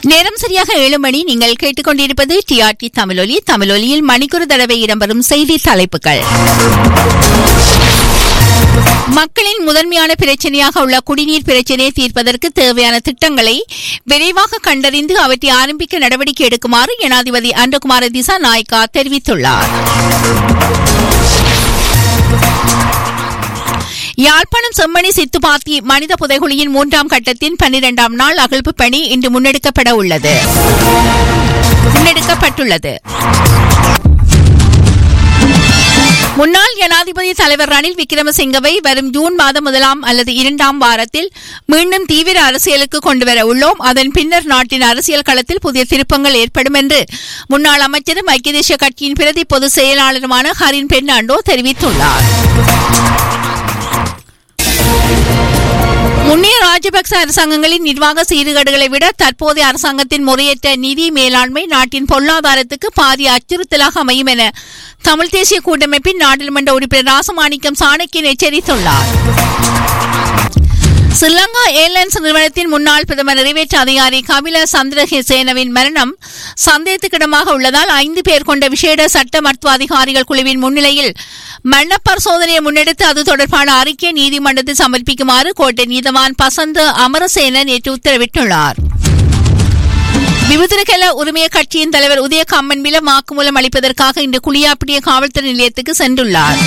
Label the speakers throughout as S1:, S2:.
S1: நேரம் சரியாக ஏழு மணி நீங்கள் கேட்டுக்கொண்டிருப்பது டிஆர்டி தமிழொலி தமிழொலியில் மணிக்குறு தடவை இடம்பெறும் செய்தி தலைப்புகள் மக்களின் முதன்மையான பிரச்சனையாக உள்ள குடிநீர் பிரச்சனையை தீர்ப்பதற்கு தேவையான திட்டங்களை விரைவாக கண்டறிந்து அவற்றை ஆரம்பிக்க நடவடிக்கை எடுக்குமாறு ஜனாதிபதி அன்றகுமார திசா நாயக்கா தெரிவித்துள்ளார் யாழ்ப்பாணம் செம்மணி சித்துப்பாத்தி மனித புதைகுழியின் மூன்றாம் கட்டத்தின் பன்னிரண்டாம் நாள் அகழ்வு பணி இன்று முன்னெடுக்கப்பட உள்ளது முன்னெடுக்கப்பட்டுள்ளது முன்னாள் ஜனாதிபதி தலைவர் ரணில் விக்ரமசிங்கவை வரும் ஜூன் மாதம் முதலாம் அல்லது இரண்டாம் வாரத்தில் மீண்டும் தீவிர அரசியலுக்கு கொண்டுவர உள்ளோம் அதன் பின்னர் நாட்டின் அரசியல் களத்தில் புதிய திருப்பங்கள் ஏற்படும் என்று முன்னாள் அமைச்சரும் ஐக்கிய தேசிய கட்சியின் பிரதி பொதுச் செயலாளருமான ஹரின் பெர்னாண்டோ தெரிவித்துள்ளார் முன்னைய ராஜபக்ச அரசாங்கங்களின் நிர்வாக சீர்கேடுகளை விட தற்போதைய அரசாங்கத்தின் முறையற்ற நிதி மேலாண்மை நாட்டின் பொருளாதாரத்துக்கு பாரிய அச்சுறுத்தலாக அமையும் என தமிழ் தேசிய கூட்டமைப்பின் நாடாளுமன்ற உறுப்பினர் ராசமாணிக்கம் சாணக்கியன் எச்சரித்துள்ளார் ஸ்ரீலங்கா ஏர்லைன்ஸ் நிறுவனத்தின் முன்னாள் பிரதமர் நிறைவேற்ற அதிகாரி கபில சந்திரசேனவின் மரணம் சந்தேகத்துக்கிடமாக உள்ளதால் ஐந்து பேர் கொண்ட விசேட சட்ட மருத்துவ அதிகாரிகள் குழுவின் முன்னிலையில் மரண பரிசோதனையை முன்னெடுத்து அது தொடர்பான அறிக்கை நீதிமன்றத்தில் சமர்ப்பிக்குமாறு கோட்டை நீதவான் பசந்த அமரசேன நேற்று உத்தரவிட்டுள்ளார் விபத்திரகல உரிமைய கட்சியின் தலைவர் உதய கம்மன்பில வாக்குமூலம் அளிப்பதற்காக இன்று குளியாப்பிடிய காவல்துறை நிலையத்துக்கு சென்றுள்ளார்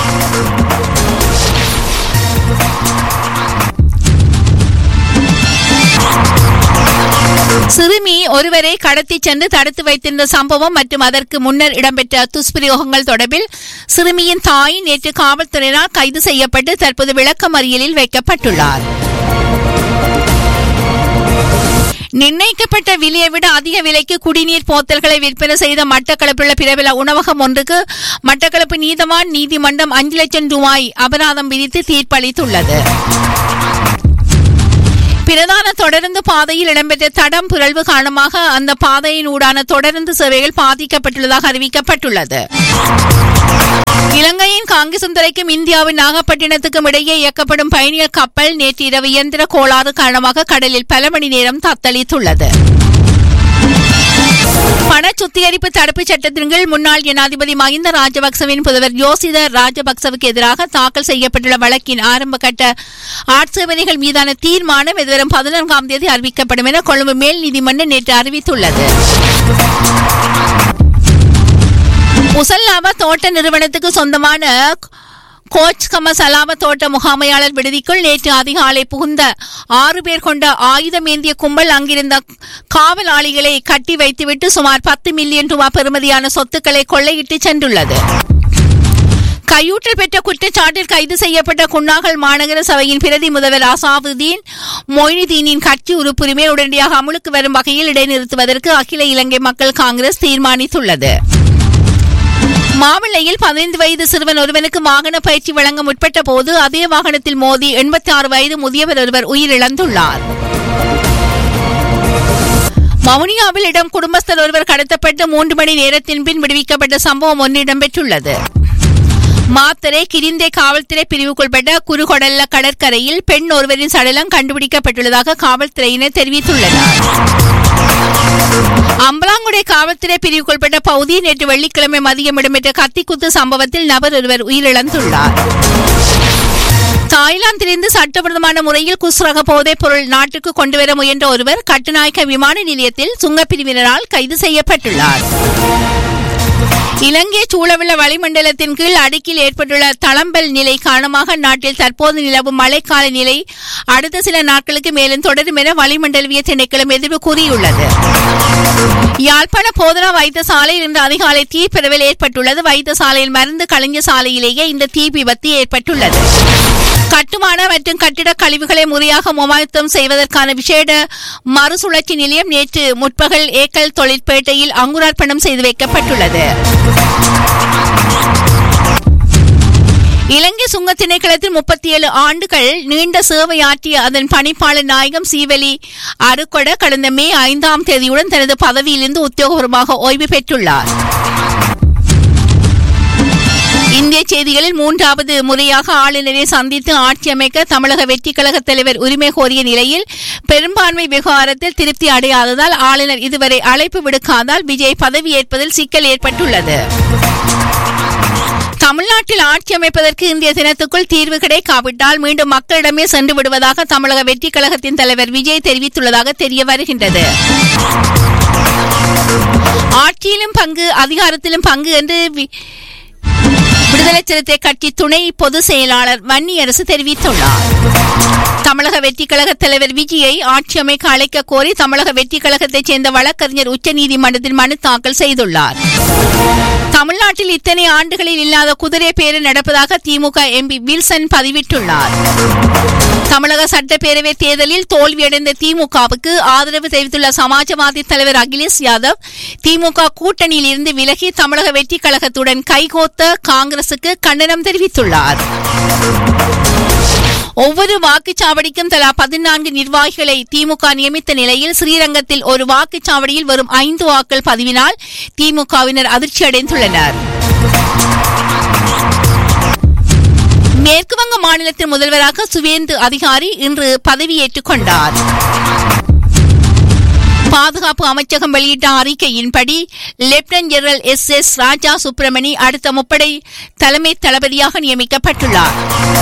S1: சிறுமி ஒருவரை கடத்தி சென்று தடுத்து வைத்திருந்த சம்பவம் மற்றும் அதற்கு முன்னர் இடம்பெற்ற துஷ்பிரயோகங்கள் தொடர்பில் சிறுமியின் தாய் நேற்று காவல்துறையினால் கைது செய்யப்பட்டு தற்போது விளக்கமறியலில் வைக்கப்பட்டுள்ளார் நிர்ணயிக்கப்பட்ட விலையை விட அதிக விலைக்கு குடிநீர் போத்தல்களை விற்பனை செய்த மட்டக்களப்புள்ள பிரபல உணவகம் ஒன்றுக்கு மட்டக்களப்பு நீதவான் நீதிமன்றம் அஞ்சு லட்சம் ரூபாய் அபராதம் விதித்து தீர்ப்பளித்துள்ளது பிரதான தொடருந்து பாதையில் இடம்பெற்ற தடம் புரள்வு காரணமாக அந்த பாதையின் ஊடான தொடருந்து சேவைகள் பாதிக்கப்பட்டுள்ளதாக அறிவிக்கப்பட்டுள்ளது இலங்கையின் காங்கிசுந்தரைக்கும் இந்தியாவின் நாகப்பட்டினத்துக்கும் இடையே இயக்கப்படும் பயணியர் கப்பல் நேற்று இரவு இயந்திர கோளாறு காரணமாக கடலில் பல மணி நேரம் தத்தளித்துள்ளது பண சுத்திகரிப்பு தடுப்பு சட்டத்தின் கீழ் முன்னாள் ஜனாதிபதி மஹிந்த ராஜபக்சவின் புதல்வர் யோசித ராஜபக்சவுக்கு எதிராக தாக்கல் செய்யப்பட்டுள்ள வழக்கின் ஆரம்ப கட்ட ஆட்சேபனைகள் மீதான தீர்மானம் எதிர்வரும் பதினான்காம் தேதி அறிவிக்கப்படும் என கொழும்பு மேல் நீதிமன்றம் நேற்று அறிவித்துள்ளது முசல்லாவா தோட்ட நிறுவனத்துக்கு சொந்தமான கோச் கம சலாம தோட்ட முகாமையாளர் விடுதிக்குள் நேற்று அதிகாலை புகுந்த ஆறு பேர் கொண்ட ஆயுதமேந்திய கும்பல் அங்கிருந்த காவலாளிகளை கட்டி வைத்துவிட்டு சுமார் பத்து மில்லியன் ரூபாய் பெறுமதியான சொத்துக்களை கொள்ளையிட்டு சென்றுள்ளது கையூட்டல் பெற்ற குற்றச்சாட்டில் கைது செய்யப்பட்ட குன்னாகல் மாநகர சபையின் பிரதி முதல்வர் அசாவுதீன் மொய்னுதீனின் கட்சி உறுப்புரிமை உடனடியாக அமுலுக்கு வரும் வகையில் இடைநிறுத்துவதற்கு அகில இலங்கை மக்கள் காங்கிரஸ் தீர்மானித்துள்ளது மாவிள்ளையில் பதினைந்து வயது சிறுவன் ஒருவனுக்கு வாகன பயிற்சி வழங்க முற்பட்ட போது அதே வாகனத்தில் மோதி எண்பத்தி ஆறு வயது முதியவர் ஒருவர் உயிரிழந்துள்ளார் வவுனியாவில் இடம் குடும்பஸ்தர் ஒருவர் கடத்தப்பட்டு மூன்று மணி நேரத்தின் பின் விடுவிக்கப்பட்ட சம்பவம் ஒன்று இடம்பெற்றுள்ளது மாத்தரை கிரிந்தே காவல்துறை பிரிவுக்குட்பட்ட குறுகொடல்ல கடற்கரையில் பெண் ஒருவரின் சடலம் கண்டுபிடிக்கப்பட்டுள்ளதாக காவல்துறையினர் தெரிவித்துள்ளனர் அம்பலாங்குடை காவல்துறை பிரிவுக்குட்பட்ட பகுதி நேற்று வெள்ளிக்கிழமை மதியம் இடம்பெற்ற கத்திக்குத்து சம்பவத்தில் நபர் ஒருவர் உயிரிழந்துள்ளார் தாய்லாந்திலிருந்து சட்டவிரோதமான முறையில் குஸ்ரக போதைப் பொருள் நாட்டுக்கு கொண்டுவர முயன்ற ஒருவர் கட்டுநாயக்க விமான நிலையத்தில் சுங்கப்பிரிவினரால் கைது செய்யப்பட்டுள்ளார் இலங்கை சூழவுள்ள வளிமண்டலத்தின் கீழ் அடுக்கில் ஏற்பட்டுள்ள தளம்பல் நிலை காரணமாக நாட்டில் தற்போது நிலவும் மழைக்கால நிலை அடுத்த சில நாட்களுக்கு மேலும் தொடரும் என வளிமண்டலவிய திணைக்களம் எதிர்ப்பு கூறியுள்ளது யாழ்ப்பாண போதனா வைத்தியசாலையில் இன்று அதிகாலை தீப்பிரவில் ஏற்பட்டுள்ளது வைத்தியசாலையில் மருந்து கலைஞர் சாலையிலேயே இந்த தீ விபத்து ஏற்பட்டுள்ளது கட்டுமான மற்றும் கட்டிட கழிவுகளை முறையாக முமாயத்தம் செய்வதற்கான விசேட மறுசுழற்சி நிலையம் நேற்று முற்பகல் ஏக்கல் தொழிற்பேட்டையில் அங்குரார்ப்பணம் செய்து வைக்கப்பட்டுள்ளது இலங்கை சுங்க திணைக்களத்தில் முப்பத்தி ஏழு ஆண்டுகள் நீண்ட சேவையாற்றிய அதன் பணிப்பாளர் நாயகம் சீவலி அருக்கொட கடந்த மே ஐந்தாம் தேதியுடன் தனது பதவியிலிருந்து உத்தியோகபூர்வமாக ஓய்வு பெற்றுள்ளார் இந்திய செய்திகளில் மூன்றாவது முறையாக ஆளுநரை சந்தித்து ஆட்சி அமைக்க தமிழக வெற்றிக் கழக தலைவர் உரிமை கோரிய நிலையில் பெரும்பான்மை விவகாரத்தில் திருப்தி அடையாததால் ஆளுநர் இதுவரை அழைப்பு விடுக்காதால் விஜய் பதவியேற்பதில் சிக்கல் ஏற்பட்டுள்ளது தமிழ்நாட்டில் ஆட்சி அமைப்பதற்கு இந்திய தினத்துக்குள் தீர்வு கிடைக்காவிட்டால் மீண்டும் மக்களிடமே சென்று விடுவதாக தமிழக வெற்றிக் கழகத்தின் தலைவர் விஜய் தெரிவித்துள்ளதாக தெரிய வருகின்றது ஆட்சியிலும் பங்கு அதிகாரத்திலும் பங்கு என்று வி- விடுதலை சிறுத்தை கட்சி துணை பொதுச் செயலாளர் வன்னியரசு தெரிவித்துள்ளார் தமிழக வெற்றிக் கழக தலைவர் விஜயை ஆட்சி அமைக்க அழைக்க கோரி தமிழக வெற்றிக் கழகத்தைச் சேர்ந்த வழக்கறிஞர் உச்சநீதிமன்றத்தில் மனு தாக்கல் செய்துள்ளார் தமிழ்நாட்டில் இத்தனை ஆண்டுகளில் இல்லாத குதிரை பேரு நடப்பதாக திமுக எம்பி வில்சன் பதிவிட்டுள்ளார் தமிழக சட்டப்பேரவை தேர்தலில் தோல்வியடைந்த திமுகவுக்கு ஆதரவு தெரிவித்துள்ள சமாஜ்வாதி தலைவர் அகிலேஷ் யாதவ் திமுக கூட்டணியில் இருந்து விலகி தமிழக வெற்றிக் கழகத்துடன் கைகோத்த காங்கிரசுக்கு கண்டனம் தெரிவித்துள்ளார் ஒவ்வொரு வாக்குச்சாவடிக்கும் தலா பதினான்கு நிர்வாகிகளை திமுக நியமித்த நிலையில் ஸ்ரீரங்கத்தில் ஒரு வாக்குச்சாவடியில் வரும் ஐந்து வாக்கள் பதிவினால் திமுகவினர் அதிர்ச்சி அடைந்துள்ளனர் மேற்குவங்க மாநிலத்தின் முதல்வராக சுவேந்து அதிகாரி இன்று பதவியேற்றுக் கொண்டார் பாதுகாப்பு அமைச்சகம் வெளியிட்ட அறிக்கையின்படி lieutenant general S S Raja Subramani அடுத்த முப்படை தலைமை தளபதியாக நியமிக்கப்பட்டுள்ளார்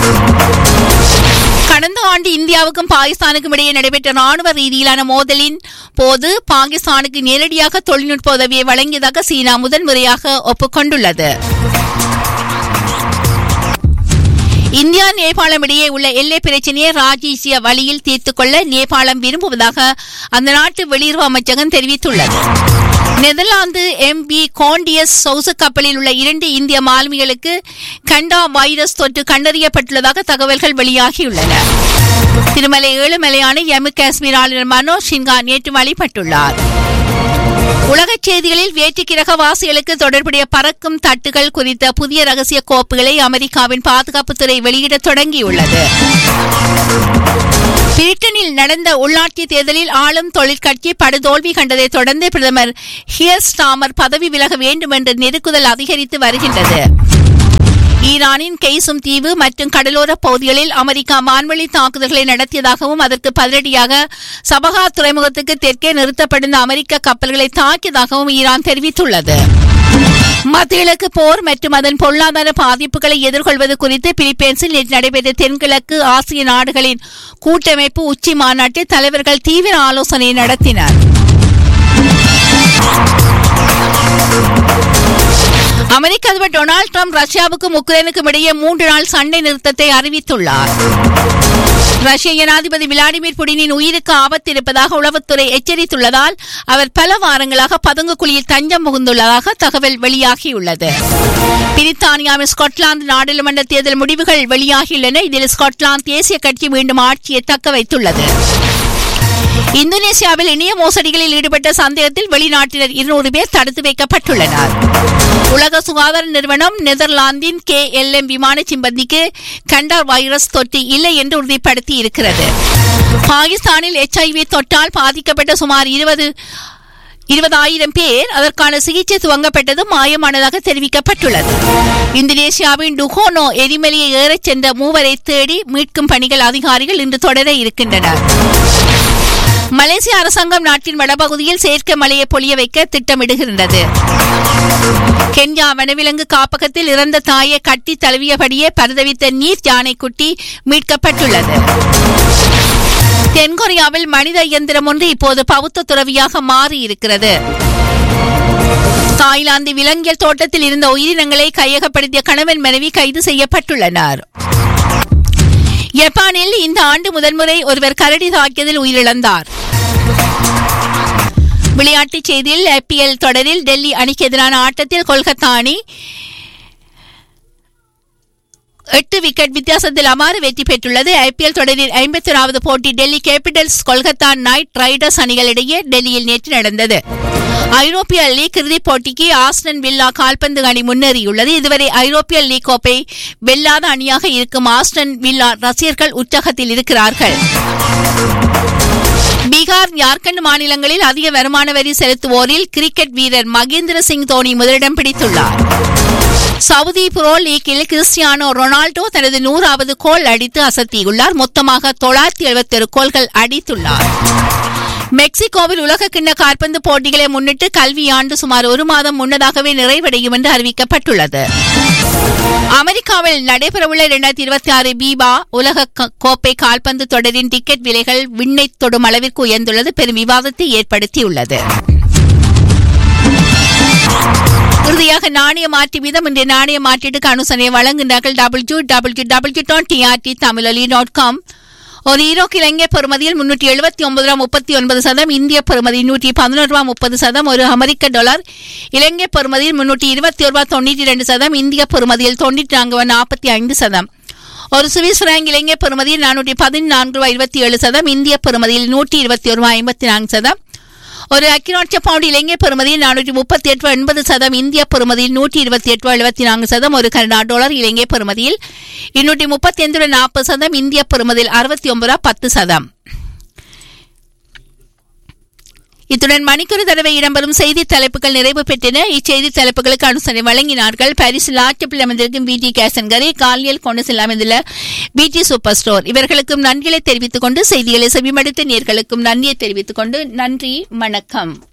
S1: கடந்த ஆண்டு இந்தியாவுக்கும் பாகிஸ்தானுக்கும் இடையே நடைபெற்ற ராணுவ ரீதியிலான மோதலின் போது பாகிஸ்தானுக்கு நேரடியாக தொழில்நுட்ப உதவியை வழங்கியதாக சீனா முதன்முறையாக ஒப்புக்கொண்டுள்ளது இந்தியா நேபாளம் இடையே உள்ள எல்லை பிரச்சனையை ராஜீசிய வழியில் தீர்த்துக் கொள்ள நேபாளம் விரும்புவதாக அந்த நாட்டு வெளியுறவு அமைச்சகம் தெரிவித்துள்ளது நெதர்லாந்து எம்பி கோண்டியஸ் சவுசு கப்பலில் உள்ள இரண்டு இந்திய மாலுமிகளுக்கு கண்டா வைரஸ் தொற்று கண்டறியப்பட்டுள்ளதாக தகவல்கள் வெளியாகியுள்ளன திருமலை ஏழுமலையான ஜம்மு காஷ்மீர் ஆளுநர் மனோஜ் சின்ஹா நேற்று வழிபட்டுள்ளார் உலகச் செய்திகளில் வேற்றுக்கிரக வாசிகளுக்கு தொடர்புடைய பறக்கும் தட்டுகள் குறித்த புதிய ரகசிய கோப்புகளை அமெரிக்காவின் பாதுகாப்புத்துறை வெளியிடத் தொடங்கியுள்ளது பிரிட்டனில் நடந்த உள்ளாட்சி தேர்தலில் ஆளும் தொழிற்கட்சி படுதோல்வி கண்டதை தொடர்ந்து பிரதமர் ஹியர் ஸ்டாமர் பதவி விலக வேண்டும் என்ற நெருக்குதல் அதிகரித்து வருகின்றது ஈரானின் கெய்சும் தீவு மற்றும் கடலோர பகுதிகளில் அமெரிக்கா வான்வழி தாக்குதல்களை நடத்தியதாகவும் அதற்கு பதிலடியாக சபகா துறைமுகத்துக்கு தெற்கே நிறுத்தப்பட்டிருந்த அமெரிக்க கப்பல்களை தாக்கியதாகவும் ஈரான் தெரிவித்துள்ளது மத்திய கிழக்கு போர் மற்றும் அதன் பொருளாதார பாதிப்புகளை எதிர்கொள்வது குறித்து பிலிப்பைன்ஸில் நேற்று நடைபெற்ற தென்கிழக்கு ஆசிய நாடுகளின் கூட்டமைப்பு உச்சி மாநாட்டில் தலைவர்கள் தீவிர ஆலோசனை நடத்தினர் அமெரிக்க அதிபர் டொனால்டு ட்ரம்ப் ரஷ்யாவுக்கும் உக்ரைனுக்கும் இடையே மூன்று நாள் சண்டை நிறுத்தத்தை அறிவித்துள்ளார் ரஷ்ய ஜனாதிபதி விளாடிமிர் புடினின் உயிருக்கு ஆபத்து இருப்பதாக உளவுத்துறை எச்சரித்துள்ளதால் அவர் பல வாரங்களாக பதுங்கு குழியில் தஞ்சம் புகுந்துள்ளதாக தகவல் வெளியாகியுள்ளது பிரித்தானியாவின் ஸ்காட்லாந்து நாடாளுமன்ற தேர்தல் முடிவுகள் வெளியாகியுள்ளன இதில் ஸ்காட்லாந்து தேசிய கட்சி மீண்டும் ஆட்சியை தக்க வைத்துள்ளது இந்தோனேசியாவில் இணைய மோசடிகளில் ஈடுபட்ட சந்தேகத்தில் வெளிநாட்டினர் இருநூறு பேர் தடுத்து வைக்கப்பட்டுள்ளனர் உலக சுகாதார நிறுவனம் நெதர்லாந்தின் கே எல் எம் விமான சிம்பந்திக்கு கண்டார் வைரஸ் தொற்று இல்லை என்று உறுதிப்படுத்தி இருக்கிறது பாகிஸ்தானில் எச்ஐவி தொற்றால் பாதிக்கப்பட்ட சுமார் இருபது இருபதாயிரம் பேர் அதற்கான சிகிச்சை துவங்கப்பட்டது மாயமானதாக தெரிவிக்கப்பட்டுள்ளது இந்தோனேசியாவின் டுகோனோ எரிமலையை ஏறச் சென்ற மூவரை தேடி மீட்கும் பணிகள் அதிகாரிகள் இன்று தொடர இருக்கின்றனர் மலேசிய அரசாங்கம் நாட்டின் வடபகுதியில் செயற்கை மழையை பொழிய வைக்க திட்டமிடுகின்றது கென்யா வனவிலங்கு காப்பகத்தில் இறந்த தாயை கட்டி தழுவியபடியே பரிதவித்த நீர் யானைக்குட்டி மீட்கப்பட்டுள்ளது தென்கொரியாவில் மனித இயந்திரம் ஒன்று இப்போது பௌத்த துறவியாக மாறி இருக்கிறது தாய்லாந்து விலங்கியல் தோட்டத்தில் இருந்த உயிரினங்களை கையகப்படுத்திய கணவன் மனைவி கைது செய்யப்பட்டுள்ளனர் ஜப்பானில் இந்த ஆண்டு முதன்முறை ஒருவர் கரடி தாக்கியதில் உயிரிழந்தார் விளையாட்டுச் செய்தியில் ஐபிஎல் தொடரில் டெல்லி அணிக்கு எதிரான ஆட்டத்தில் கொல்கத்தா அணி எட்டு விக்கெட் வித்தியாசத்தில் அமாறு வெற்றி பெற்றுள்ளது ஐபிஎல் தொடரில் ஐம்பத்தி ஓராவது போட்டி Delhi capitals Kolkata knight riders அணிகளிடையே டெல்லியில் நேற்று நடந்தது ஐரோப்பிய லீக் இறுதிப் போட்டிக்கு ஆஸ்டன் வில்லா கால்பந்து அணி முன்னேறியுள்ளது இதுவரை ஐரோப்பிய லீக் கோப்பை வெல்லாத அணியாக இருக்கும் ஆஸ்டன் வில்லா ரசிகர்கள் உற்சாகத்தில் இருக்கிறார்கள் பீகார் ஜார்க்கண்ட் மாநிலங்களில் அதிக வருமான வரி செலுத்துவோரில் கிரிக்கெட் வீரர் மகேந்திர சிங் தோனி முதலிடம் பிடித்துள்ளார் சவுதி புரோ லீக்கில் கிறிஸ்டியானோ ரொனால்டோ தனது நூறாவது கோல் அடித்து அசத்தியுள்ளார் மொத்தமாக தொள்ளாயிரத்தி எழுபத்தி ஒரு கோல்கள் அடித்துள்ளார் மெக்சிகோவில் உலக கிண்ண காற்பந்து போட்டிகளை முன்னிட்டு கல்வி ஆண்டு சுமார் ஒரு மாதம் முன்னதாகவே நிறைவடையும் என்று அறிவிக்கப்பட்டுள்ளது அமெரிக்காவில் நடைபெறவுள்ள இரண்டாயிரத்தி இருபத்தி ஆறு பீபா உலக க- கோப்பை கால்பந்து தொடரின் டிக்கெட் விலைகள் விண்ணை தொடும் அளவிற்கு உயர்ந்துள்ளது பெரும் விவாதத்தை ஏற்படுத்தியுள்ளது இறுதியாக நாணய மாற்று வீதம் இன்றைய நாணய மாற்றீட்டுக்கு அனுசரணை வழங்குகிறார்கள் W W W dot TRT Tamiloli dot com ஒரு ஈரோக்கு இலங்கை பெறுமதியில் முன்னூற்றி எழுபத்தி ஒன்பது ரூபா முப்பத்தி ஒன்பது சதம் இந்திய பெறுமதி நூற்றி பதினோரு ரூபா முப்பது சதம் ஒரு அமெரிக்க டாலர் இலங்கை பெறுமதியில் முன்னூற்றி இருபத்தி ஒரு ரூபா தொண்ணூற்றி ரெண்டு சதம் இந்திய பெறுமதியில் தொண்ணூற்றி நான்கு ரூபா நாற்பத்தி ஐந்து சதம் ஒரு சுவிஸ் பிராங்க் இலங்கை பெறுமதியில் நானூற்றி பதினான்கு ரூபாய் இருபத்தி ஏழு சதம் இந்திய பெறுமதியில் நூற்றி இருபத்தி ஒரு ரூபாய் ஐம்பத்தி நான்கு சதம் ஒரு அக்கிராட்ச பவுண்ட் இலங்கை பெறுமதியில் நானூற்றி முப்பத்தி எட்டு ரூபாய் எண்பது சதம் இந்திய பெறுமதியில் நூற்றி இருபத்தி எட்டு ரூபாய் எழுபத்தி நான்கு சதம் ஒரு கனடா டாலர் இலங்கை பெறுமதியில் இருநூற்றி முப்பத்தி ஐந்து ரூபாய் நாற்பது சதம் இந்திய பெறுமதியில் அறுபத்தி ஒன்பது ரூபாய் பத்து சதம் இத்துடன் மணிக்கொரு தடவை இடம்பெறும் செய்தி தலைப்புகள் நிறைவு பெற்றன இச்செய்தி தலைப்புகளுக்கு அனுசரணை வழங்கினார்கள் பாரிஸில் ஆட்டப்பில் அமைந்திருக்கும் பிடி கேசன்கரை காலியல் கொண்டு செல்ல அமைந்துள்ள பிடி சூப்பர் ஸ்டோர் இவர்களுக்கும் நன்றிகளை தெரிவித்துக் கொண்டு செய்திகளை செவிமடுத்த நேர்களுக்கும் நன்றியை தெரிவித்துக் கொண்டு நன்றி வணக்கம்